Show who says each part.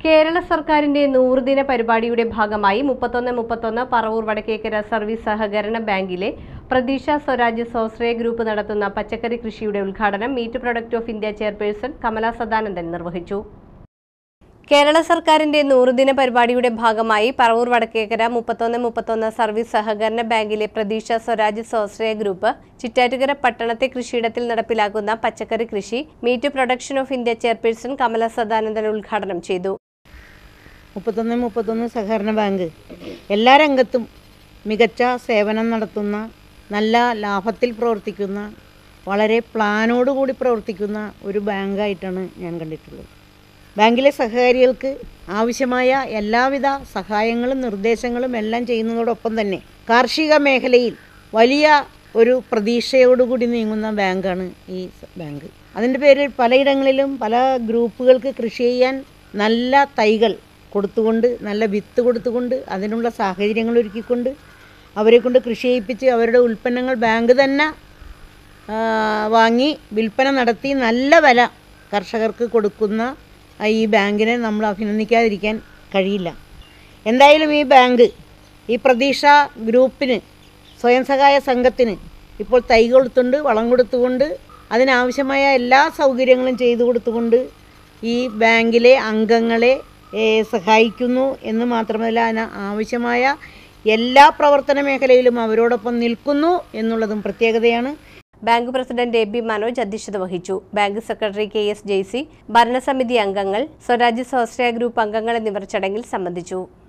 Speaker 1: കേരള സർക്കാരിന്റെ നൂറുദിന പരിപാടിയുടെ ഭാഗമായി മുപ്പത്തൊന്ന് മുപ്പത്തൊന്ന് പറവൂർ വടക്കേക്കര സർവീസ് സഹകരണ ബാങ്കിലെ പ്രതീക്ഷ സ്വരാജ് സ്വാശ്രയ ഗ്രൂപ്പ് നടത്തുന്ന പച്ചക്കറി കൃഷിയുടെ ഉദ്ഘാടനം meat product of India chairperson Kamala Sadanandan നിർവഹിച്ചു കേരള സർക്കാരിന്റെ നൂറുദിന പരിപാടിയുടെ ഭാഗമായി പറവൂർ വടക്കേക്കര മുപ്പത്തൊന്ന് മുപ്പത്തൊന്ന് സർവീസ് സഹകരണ ബാങ്കിലെ പ്രതീക്ഷ സ്വരാജ് സ്വാശ്രയ ഗ്രൂപ്പ് ചിറ്റാറ്റുകര പട്ടണത്തെ കൃഷിയിടത്തിൽ നടപ്പിലാക്കുന്ന പച്ചക്കറി കൃഷി meat production of India chairperson Kamala Sadanandan ഉദ്ഘാടനം ചെയ്തു
Speaker 2: മുപ്പത്തൊന്ന് മുപ്പത്തൊന്ന് സഹകരണ ബാങ്ക് എല്ലാ രംഗത്തും മികച്ച സേവനം നടത്തുന്ന നല്ല ലാഭത്തിൽ പ്രവർത്തിക്കുന്ന വളരെ പ്ലാനോടുകൂടി പ്രവർത്തിക്കുന്ന ഒരു ബാങ്കായിട്ടാണ് ഞാൻ കണ്ടിട്ടുള്ളത് ബാങ്കിലെ സഹകാരികൾക്ക് ആവശ്യമായ എല്ലാവിധ സഹായങ്ങളും നിർദ്ദേശങ്ങളും എല്ലാം ചെയ്യുന്നതോടൊപ്പം തന്നെ കാർഷിക മേഖലയിൽ വലിയ ഒരു പ്രതീക്ഷയോടുകൂടി നീങ്ങുന്ന ബാങ്കാണ് ഈ സ- ബാങ്ക് അതിൻ്റെ പേരിൽ പലയിടങ്ങളിലും പല ഗ്രൂപ്പുകൾക്ക് കൃഷി ചെയ്യാൻ നല്ല തൈകൾ കൊടുത്തുകൊണ്ട് നല്ല വിത്ത് കൊടുത്തുകൊണ്ട് അതിനുള്ള സാഹചര്യങ്ങൾ ഒരുക്കിക്കൊണ്ട് അവരെ കൊണ്ട് കൃഷി ചെയ്യിപ്പിച്ച് അവരുടെ ഉൽപ്പന്നങ്ങൾ ബാങ്ക് തന്നെ ആ, വാങ്ങി വിൽപ്പന നടത്തി നല്ല വില കർഷകർക്ക് കൊടുക്കുന്ന ആ ഈ ബാങ്കിനെ നമ്മൾ അഭിനന്ദിക്കാതിരിക്കാൻ കഴിയില്ല എന്തായാലും ഈ ബാങ്ക് ഈ പ്രതീക്ഷ ഗ്രൂപ്പിന് സ്വയം സഹായ സംഘത്തിന് ഇപ്പോൾ തൈ കൊടുത്തുകൊണ്ട് വളം കൊടുത്തുകൊണ്ട് അതിനാവശ്യമായ എല്ലാ സൗകര്യങ്ങളും ചെയ്തു കൊടുത്തുകൊണ്ട് ഈ ബാങ്കിലെ അംഗങ്ങളെ ഏ, സഹായിക്കുന്നു എന്ന് മാത്രമല്ല അതിന് ആവശ്യമായ എല്ലാ പ്രവർത്തന മേഖലയിലും അവരോടൊപ്പം നിൽക്കുന്നു എന്നുള്ളതും പ്രത്യേകതയാണ്
Speaker 1: bank president A B Manoj അധ്യക്ഷത വഹിച്ചു bank secretary K S Jaicy ഭരണസമിതി അംഗങ്ങൾ സ്വരാജ് സ്വാശ്രയ ഗ്രൂപ്പ് അംഗങ്ങൾ എന്നിവർ ചടങ്ങിൽ സംബന്ധിച്ചു